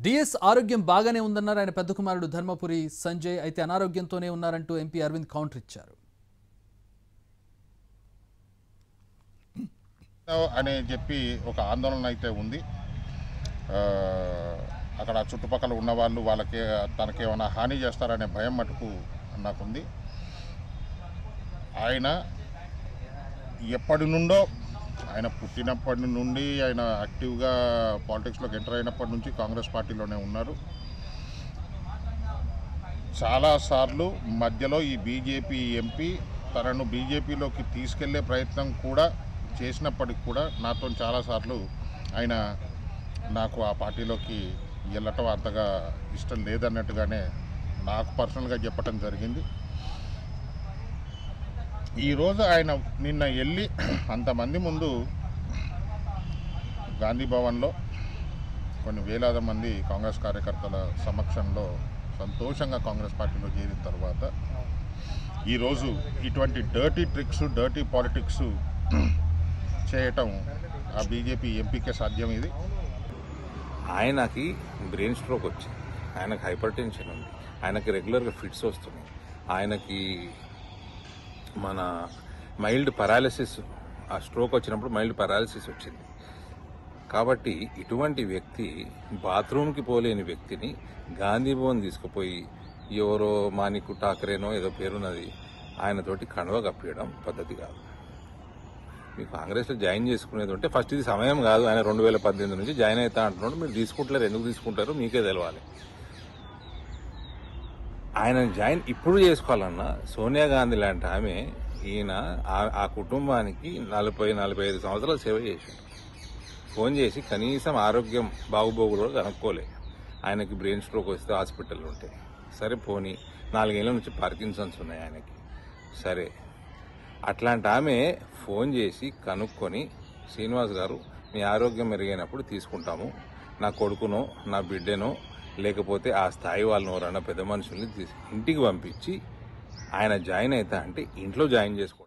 DS ఆరోగ్యం బాగానే ఉందన్నారు ఆయన పెద్ద కుమారుడు ధర్మపురి సంజయ్ అయితే అనారోగ్యంతోనే ఉన్నారంటూ ఎంపీ అరవింద్ కౌంటర్ ఇచ్చారు అని చెప్పి ఒక ఆందోళన అయితే ఉంది ఆ, అక్కడ చుట్టుపక్కల ఉన్న వాళ్ళు వాళ్ళకి తనకేమైనా హాని చేస్తారనే భయం మటుకు నాకుంది ఆయన ఎప్పటి నుండో ఆయన పుట్టినప్పటి నుండి ఆయన యాక్టివ్గా పాలిటిక్స్లోకి ఎంటర్ అయినప్పటి నుంచి కాంగ్రెస్ పార్టీలోనే ఉన్నారు చాలాసార్లు మధ్యలో ఈ బీజేపీ ఎంపీ తనను బీజేపీలోకి తీసుకెళ్లే ప్రయత్నం కూడా చేసినప్పటికి కూడా నాతో చాలాసార్లు ఆయన నాకు ఆ పార్టీలోకి వెళ్ళటం అంతగా ఇష్టం లేదన్నట్టుగానే నాకు పర్సనల్గా చెప్పటం జరిగింది ఈరోజు ఆయన నిన్న వెళ్ళి అంతమంది ముందు గాంధీ భవన్లో కొన్ని వేలాది మంది కాంగ్రెస్ కార్యకర్తల సమక్షంలో సంతోషంగా కాంగ్రెస్ పార్టీలో చేరిన తర్వాత ఈరోజు ఇటువంటి డర్టీ ట్రిక్స్ డర్టీ పాలిటిక్స్ చేయటం ఆ బీజేపీ ఎంపీకే సాధ్యం ఇది ఆయనకి బ్రెయిన్ స్ట్రోక్ వచ్చింది ఆయనకి హైపర్ టెన్షన్ ఉంది ఆయనకి రెగ్యులర్గా ఫిట్స్ వస్తున్నాయి ఆయనకి మన మైల్డ్ పారాలిసిస్ ఆ స్ట్రోక్ వచ్చినప్పుడు మైల్డ్ పారాలిసిస్ వచ్చింది కాబట్టి ఇటువంటి వ్యక్తి బాత్రూమ్కి పోలేని వ్యక్తిని గాంధీ భవన్ తీసుకుపోయి ఎవరో మానికు ఠాకరేనో ఏదో పేరున్నది ఆయనతోటి కండవ కప్పియడం పద్ధతి కాదు మీ కాంగ్రెస్లో జాయిన్ చేసుకునేది ఉంటే ఫస్ట్ ఇది సమయం కాదు ఆయన రెండు వేల పద్దెనిమిది నుంచి జాయిన్ అవుతా అంటున్నాడు మీరు తీసుకుంటారు ఎందుకు తీసుకుంటారో మీకే తెలవాలి ఆయన జాయిన్ ఇప్పుడు చేసుకోవాలన్నా సోనియా గాంధీ లాంటి ఆమె ఈయన ఆ- ఆ కుటుంబానికి నలభై నలభై ఐదు సంవత్సరాలు సేవ చేసిండు ఫోన్ చేసి కనీసం ఆరోగ్యం బాగుబోగులు కూడా కనుక్కోలే ఆయనకి బ్రెయిన్ స్ట్రోక్ వస్తే హాస్పిటల్ ఉంటాయి సరే పోనీ నాలుగేళ్ల నుంచి పార్కిన్సన్స్ ఉన్నాయి ఆయనకి సరే అట్లాంటి ఆమె ఫోన్ చేసి కనుక్కొని శ్రీనివాస్ గారు మీ ఆరోగ్యం మెరుగైనప్పుడు తీసుకుంటాము నా కొడుకునో నా బిడ్డనో లేకపోతే ఆ స్థాయి వాళ్ళని ఎవరన్నా పెద్ద మనుషుల్ని తీసి ఇంటికి పంపించి ఆయన జాయిన్ అవుతా అంటే ఇంట్లో జాయిన్ చేసుకుంటాం